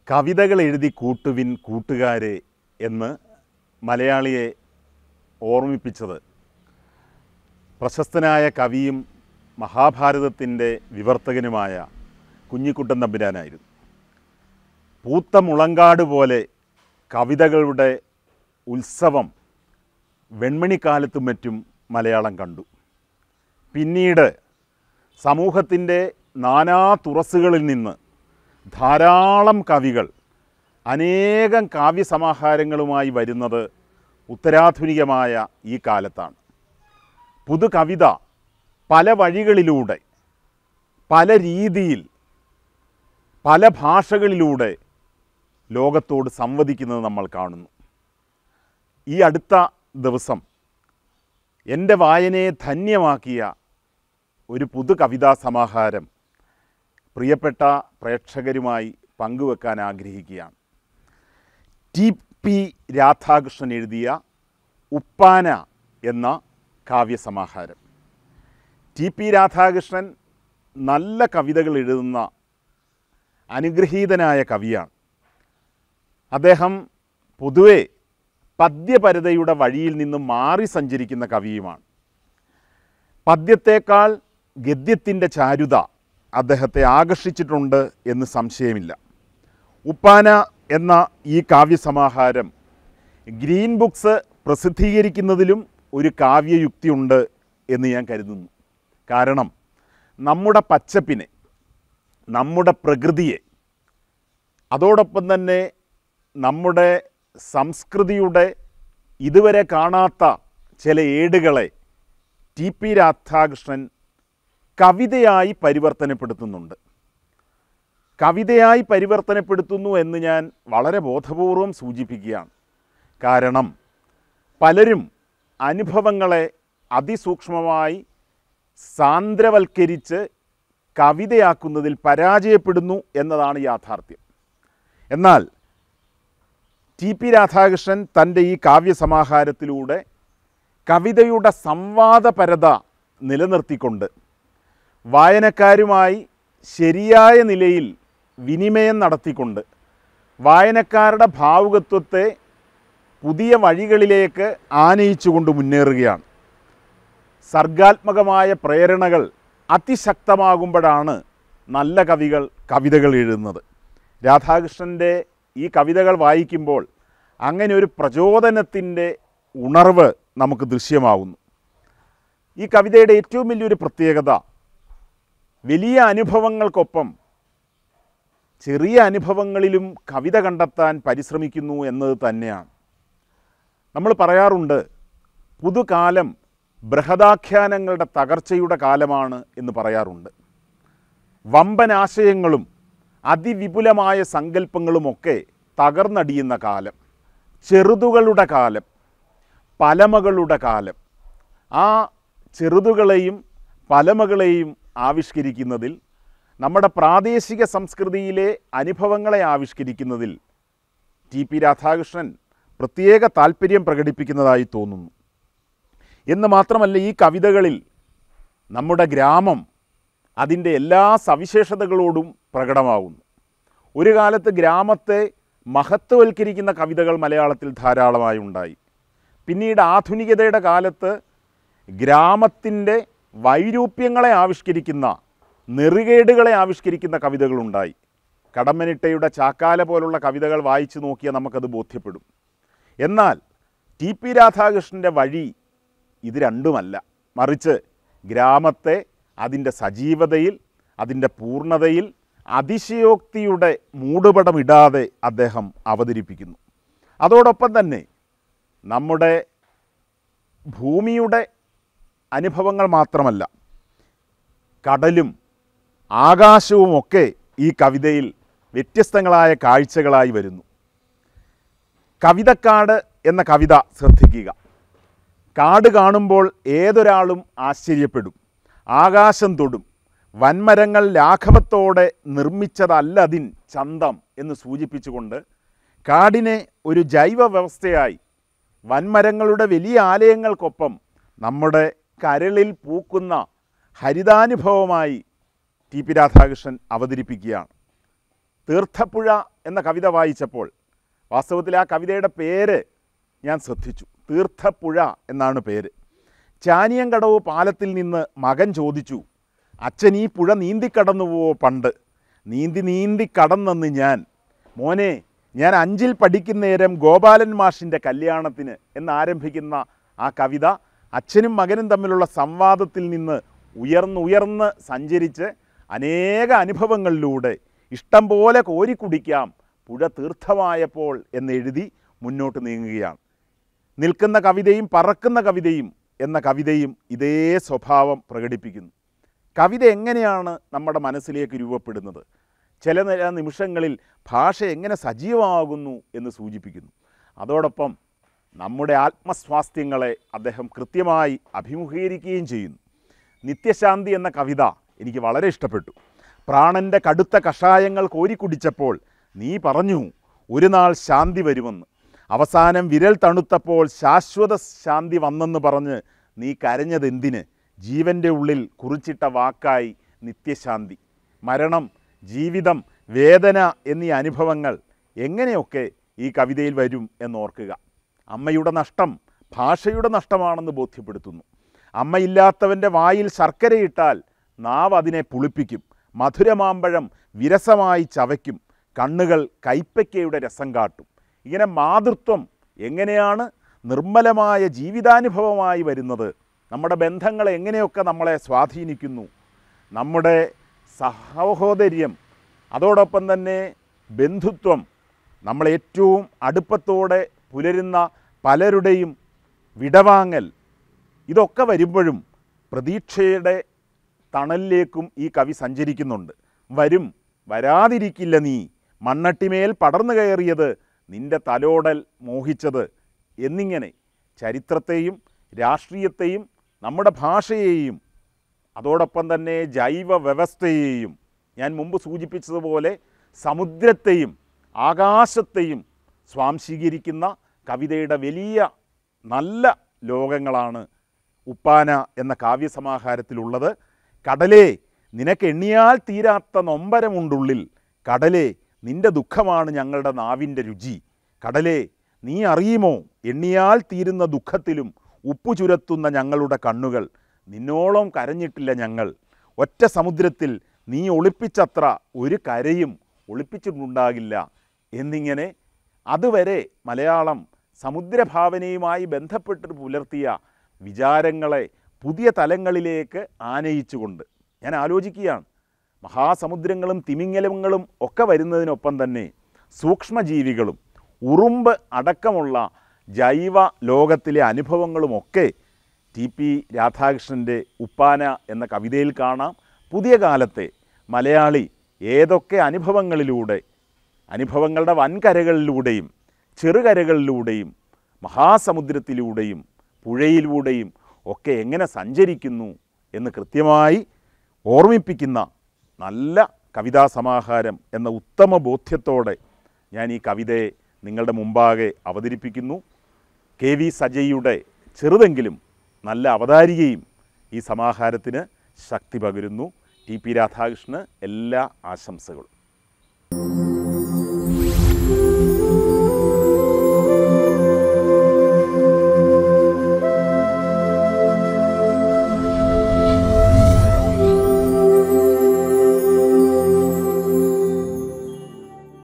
കവിതകൾ എഴുതി കൂട്ടുവിൻ കൂട്ടുകാരെ എന്ന് മലയാളിയെ ഓർമ്മിപ്പിച്ചത് പ്രശസ്തനായ കവിയും മഹാഭാരതത്തിൻ്റെ വിവർത്തകനുമായ കുഞ്ഞിക്കുട്ടൻ തമ്പുരാനായിരുന്നു പൂത്ത മുളങ്കാട് പോലെ കവിതകളുടെ ഉത്സവം വെൺമണിക്കാലത്തും മറ്റും മലയാളം കണ്ടു പിന്നീട് സമൂഹത്തിൻ്റെ നാനാ തുറസ്സുകളിൽ നിന്ന് ധാരാളം കവികൾ അനേകം കാവ്യസമാഹാരങ്ങളുമായി വരുന്നത് ഉത്തരാധുനികമായ ഈ കാലത്താണ് പുതു കവിത പല വഴികളിലൂടെ പല രീതിയിൽ പല ഭാഷകളിലൂടെ ലോകത്തോട് സംവദിക്കുന്നത് നമ്മൾ കാണുന്നു ഈ അടുത്ത ദിവസം എൻ്റെ വായനയെ ധന്യമാക്കിയ ഒരു പുതു കവിതാ സമാഹാരം പ്രിയപ്പെട്ട പ്രേക്ഷകരുമായി പങ്കുവെക്കാൻ ആഗ്രഹിക്കുകയാണ് ടി പി രാധാകൃഷ്ണൻ എഴുതിയ ഉപ്പാന എന്ന കാവ്യസമാഹാരം ടി പി രാധാകൃഷ്ണൻ നല്ല കവിതകൾ എഴുതുന്ന അനുഗ്രഹീതനായ കവിയാണ് അദ്ദേഹം പൊതുവെ പദ്യപരതയുടെ വഴിയിൽ നിന്ന് മാറി സഞ്ചരിക്കുന്ന കവിയുമാണ് പദ്യത്തേക്കാൾ ഗദ്യത്തിൻ്റെ ചാരുത അദ്ദേഹത്തെ ആകർഷിച്ചിട്ടുണ്ട് എന്ന് സംശയമില്ല ഉപ്പാന എന്ന ഈ കാവ്യസമാഹാരം ഗ്രീൻ ബുക്സ് പ്രസിദ്ധീകരിക്കുന്നതിലും ഒരു കാവ്യയുക്തിയുണ്ട് എന്ന് ഞാൻ കരുതുന്നു കാരണം നമ്മുടെ പച്ചപ്പിനെ നമ്മുടെ പ്രകൃതിയെ അതോടൊപ്പം തന്നെ നമ്മുടെ സംസ്കൃതിയുടെ ഇതുവരെ കാണാത്ത ചില ഏടുകളെ ടി പി രാധാകൃഷ്ണൻ കവിതയായി പരിവർത്തനപ്പെടുത്തുന്നുണ്ട് കവിതയായി പരിവർത്തനപ്പെടുത്തുന്നു എന്ന് ഞാൻ വളരെ ബോധപൂർവം സൂചിപ്പിക്കുകയാണ് കാരണം പലരും അനുഭവങ്ങളെ അതിസൂക്ഷ്മമായി സാന്ദ്രവൽക്കരിച്ച് കവിതയാക്കുന്നതിൽ പരാജയപ്പെടുന്നു എന്നതാണ് യാഥാർത്ഥ്യം എന്നാൽ ടി പി രാധാകൃഷ്ണൻ തൻ്റെ ഈ കാവ്യസമാഹാരത്തിലൂടെ കവിതയുടെ സംവാദപരത നിലനിർത്തിക്കൊണ്ട് വായനക്കാരുമായി ശരിയായ നിലയിൽ വിനിമയം നടത്തിക്കൊണ്ട് വായനക്കാരുടെ ഭാവുകത്വത്തെ പുതിയ വഴികളിലേക്ക് ആനയിച്ചുകൊണ്ട് മുന്നേറുകയാണ് സർഗാത്മകമായ പ്രേരണകൾ അതിശക്തമാകുമ്പോഴാണ് നല്ല കവികൾ കവിതകൾ എഴുതുന്നത് രാധാകൃഷ്ണൻ്റെ ഈ കവിതകൾ വായിക്കുമ്പോൾ അങ്ങനെ ഒരു പ്രചോദനത്തിൻ്റെ ഉണർവ് നമുക്ക് ദൃശ്യമാവുന്നു ഈ കവിതയുടെ ഏറ്റവും വലിയൊരു പ്രത്യേകത വലിയ അനുഭവങ്ങൾക്കൊപ്പം ചെറിയ അനുഭവങ്ങളിലും കവിത കണ്ടെത്താൻ പരിശ്രമിക്കുന്നു എന്നത് തന്നെയാണ് നമ്മൾ പറയാറുണ്ട് പുതുകാലം ബൃഹദാഖ്യാനങ്ങളുടെ തകർച്ചയുടെ കാലമാണ് എന്ന് പറയാറുണ്ട് വമ്പൻ ആശയങ്ങളും അതിവിപുലമായ സങ്കല്പങ്ങളുമൊക്കെ തകർന്നടിയുന്ന കാലം ചെറുതുകളുടെ കാലം പലമകളുടെ കാലം ആ ചെറുതുകളെയും പലമകളെയും ആവിഷ്കരിക്കുന്നതിൽ നമ്മുടെ പ്രാദേശിക സംസ്കൃതിയിലെ അനുഭവങ്ങളെ ആവിഷ്കരിക്കുന്നതിൽ ടി പി രാധാകൃഷ്ണൻ പ്രത്യേക താല്പര്യം പ്രകടിപ്പിക്കുന്നതായി തോന്നുന്നു എന്ന് മാത്രമല്ല ഈ കവിതകളിൽ നമ്മുടെ ഗ്രാമം അതിൻ്റെ എല്ലാ സവിശേഷതകളോടും പ്രകടമാവുന്നു ഒരു കാലത്ത് ഗ്രാമത്തെ മഹത്വവൽക്കരിക്കുന്ന കവിതകൾ മലയാളത്തിൽ ധാരാളമായി ഉണ്ടായി പിന്നീട് ആധുനികതയുടെ കാലത്ത് ഗ്രാമത്തിൻ്റെ വൈരൂപ്യങ്ങളെ ആവിഷ്കരിക്കുന്ന നെറുകേടുകളെ ആവിഷ്കരിക്കുന്ന കവിതകളുണ്ടായി കടമ്മനിട്ടയുടെ ചാക്കാല പോലുള്ള കവിതകൾ വായിച്ചു നോക്കിയാൽ നമുക്കത് ബോധ്യപ്പെടും എന്നാൽ ടി പി രാധാകൃഷ്ണൻ്റെ വഴി ഇത് രണ്ടുമല്ല മറിച്ച് ഗ്രാമത്തെ അതിൻ്റെ സജീവതയിൽ അതിൻ്റെ പൂർണ്ണതയിൽ അതിശയോക്തിയുടെ മൂടുപടമിടാതെ അദ്ദേഹം അവതരിപ്പിക്കുന്നു അതോടൊപ്പം തന്നെ നമ്മുടെ ഭൂമിയുടെ അനുഭവങ്ങൾ മാത്രമല്ല കടലും ആകാശവുമൊക്കെ ഈ കവിതയിൽ വ്യത്യസ്തങ്ങളായ കാഴ്ചകളായി വരുന്നു കവിതക്കാട് എന്ന കവിത ശ്രദ്ധിക്കുക കാട് കാണുമ്പോൾ ഏതൊരാളും ആശ്ചര്യപ്പെടും ആകാശം തൊടും വൻമരങ്ങൾ ലാഘവത്തോടെ നിർമ്മിച്ചതല്ലതിൻ ചന്തം എന്ന് സൂചിപ്പിച്ചുകൊണ്ട് കാടിനെ ഒരു ജൈവ വ്യവസ്ഥയായി വൻമരങ്ങളുടെ വലിയ ആലയങ്ങൾക്കൊപ്പം നമ്മുടെ കരളിൽ പൂക്കുന്ന ഹരിതാനുഭവമായി ടി പി രാധാകൃഷ്ണൻ അവതരിപ്പിക്കുകയാണ് തീർത്ഥപ്പുഴ എന്ന കവിത വായിച്ചപ്പോൾ വാസ്തവത്തിൽ ആ കവിതയുടെ പേര് ഞാൻ ശ്രദ്ധിച്ചു തീർത്ഥപ്പുഴ എന്നാണ് പേര് ചാനിയങ്കടവ് പാലത്തിൽ നിന്ന് മകൻ ചോദിച്ചു അച്ഛൻ ഈ പുഴ നീന്തിക്കടന്നുവോ പണ്ട് നീന്തി നീന്തി കടന്നെന്ന് ഞാൻ മോനെ ഞാൻ അഞ്ചിൽ പഠിക്കുന്നേരം ഗോപാലൻ മാഷിൻ്റെ കല്യാണത്തിന് എന്നാരംഭിക്കുന്ന ആ കവിത അച്ഛനും മകനും തമ്മിലുള്ള സംവാദത്തിൽ നിന്ന് ഉയർന്നുയർന്ന് സഞ്ചരിച്ച് അനേക അനുഭവങ്ങളിലൂടെ ഇഷ്ടം പോലെ കോരിക്കുടിക്കാം പുഴ തീർത്ഥമായപ്പോൾ എന്നെഴുതി മുന്നോട്ട് നീങ്ങുകയാണ് നിൽക്കുന്ന കവിതയും പറക്കുന്ന കവിതയും എന്ന കവിതയും ഇതേ സ്വഭാവം പ്രകടിപ്പിക്കുന്നു കവിത എങ്ങനെയാണ് നമ്മുടെ മനസ്സിലേക്ക് രൂപപ്പെടുന്നത് ചില നില നിമിഷങ്ങളിൽ ഭാഷ എങ്ങനെ സജീവമാകുന്നു എന്ന് സൂചിപ്പിക്കുന്നു അതോടൊപ്പം നമ്മുടെ ആത്മസ്വാസ്ഥ്യങ്ങളെ അദ്ദേഹം കൃത്യമായി അഭിമുഖീകരിക്കുകയും ചെയ്യുന്നു നിത്യശാന്തി എന്ന കവിത എനിക്ക് വളരെ ഇഷ്ടപ്പെട്ടു പ്രാണൻ്റെ കടുത്ത കഷായങ്ങൾ കോരിക്കുടിച്ചപ്പോൾ നീ പറഞ്ഞു ഒരു നാൾ ശാന്തി വരുമെന്ന് അവസാനം വിരൽ തണുത്തപ്പോൾ ശാശ്വത ശാന്തി വന്നെന്ന് പറഞ്ഞ് നീ കരഞ്ഞതെന്തിന് ജീവൻ്റെ ഉള്ളിൽ കുറിച്ചിട്ട വാക്കായി നിത്യശാന്തി മരണം ജീവിതം വേദന എന്നീ അനുഭവങ്ങൾ എങ്ങനെയൊക്കെ ഈ കവിതയിൽ വരും എന്നോർക്കുക അമ്മയുടെ നഷ്ടം ഭാഷയുടെ നഷ്ടമാണെന്ന് ബോധ്യപ്പെടുത്തുന്നു അമ്മയില്ലാത്തവൻ്റെ വായിൽ ശർക്കരയിട്ടാൽ നാവ് അതിനെ പുളിപ്പിക്കും മധുരമാമ്പഴം വിരസമായി ചവയ്ക്കും കണ്ണുകൾ കൈപ്പയ്ക്കയുടെ രസം കാട്ടും ഇങ്ങനെ മാതൃത്വം എങ്ങനെയാണ് നിർമ്മലമായ ജീവിതാനുഭവമായി വരുന്നത് നമ്മുടെ ബന്ധങ്ങളെ എങ്ങനെയൊക്കെ നമ്മളെ സ്വാധീനിക്കുന്നു നമ്മുടെ സഹോദര്യം അതോടൊപ്പം തന്നെ ബന്ധുത്വം നമ്മൾ ഏറ്റവും അടുപ്പത്തോടെ പുലരുന്ന പലരുടെയും വിടവാങ്ങൽ ഇതൊക്കെ വരുമ്പോഴും പ്രതീക്ഷയുടെ തണലിലേക്കും ഈ കവി സഞ്ചരിക്കുന്നുണ്ട് വരും വരാതിരിക്കില്ല നീ മണ്ണട്ടിമേൽ പടർന്നു കയറിയത് നിന്റെ തലോടൽ മോഹിച്ചത് എന്നിങ്ങനെ ചരിത്രത്തെയും രാഷ്ട്രീയത്തെയും നമ്മുടെ ഭാഷയെയും അതോടൊപ്പം തന്നെ ജൈവ വ്യവസ്ഥയെയും ഞാൻ മുമ്പ് സൂചിപ്പിച്ചതുപോലെ സമുദ്രത്തെയും ആകാശത്തെയും സ്വാംശീകരിക്കുന്ന കവിതയുടെ വലിയ നല്ല ലോകങ്ങളാണ് ഉപ്പാന എന്ന കാവ്യസമാഹാരത്തിലുള്ളത് കടലേ നിനക്ക് എണ്ണിയാൽ തീരാത്ത നൊമ്പരമുണ്ടുള്ളിൽ കടലേ നിന്റെ ദുഃഖമാണ് ഞങ്ങളുടെ നാവിൻ്റെ രുചി കടലേ നീ അറിയുമോ എണ്ണിയാൽ തീരുന്ന ദുഃഖത്തിലും ഉപ്പു ചുരത്തുന്ന ഞങ്ങളുടെ കണ്ണുകൾ നിന്നോളം കരഞ്ഞിട്ടില്ല ഞങ്ങൾ ഒറ്റ സമുദ്രത്തിൽ നീ ഒളിപ്പിച്ചത്ര ഒരു കരയും ഒളിപ്പിച്ചിട്ടുണ്ടാകില്ല എന്നിങ്ങനെ അതുവരെ മലയാളം സമുദ്രഭാവനയുമായി ബന്ധപ്പെട്ട് പുലർത്തിയ വിചാരങ്ങളെ പുതിയ തലങ്ങളിലേക്ക് ആനയിച്ചുകൊണ്ട് ഞാൻ ആലോചിക്കുകയാണ് മഹാസമുദ്രങ്ങളും തിമിംഗലങ്ങളും ഒക്കെ വരുന്നതിനൊപ്പം തന്നെ സൂക്ഷ്മജീവികളും ഉറുമ്പ് അടക്കമുള്ള ജൈവ ലോകത്തിലെ അനുഭവങ്ങളുമൊക്കെ ടി പി രാധാകൃഷ്ണൻ്റെ ഉപ്പാന എന്ന കവിതയിൽ കാണാം പുതിയ കാലത്തെ മലയാളി ഏതൊക്കെ അനുഭവങ്ങളിലൂടെ അനുഭവങ്ങളുടെ വൻകരകളിലൂടെയും ചെറുകരകളിലൂടെയും മഹാസമുദ്രത്തിലൂടെയും പുഴയിലൂടെയും ഒക്കെ എങ്ങനെ സഞ്ചരിക്കുന്നു എന്ന് കൃത്യമായി ഓർമ്മിപ്പിക്കുന്ന നല്ല കവിതാ സമാഹാരം എന്ന ഉത്തമ ബോധ്യത്തോടെ ഞാൻ ഈ കവിതയെ നിങ്ങളുടെ മുമ്പാകെ അവതരിപ്പിക്കുന്നു കെ വി സജയുടെ ചെറുതെങ്കിലും നല്ല അവതാരികയും ഈ സമാഹാരത്തിന് ശക്തി പകരുന്നു ടി പി രാധാകൃഷ്ണന് എല്ലാ ആശംസകളും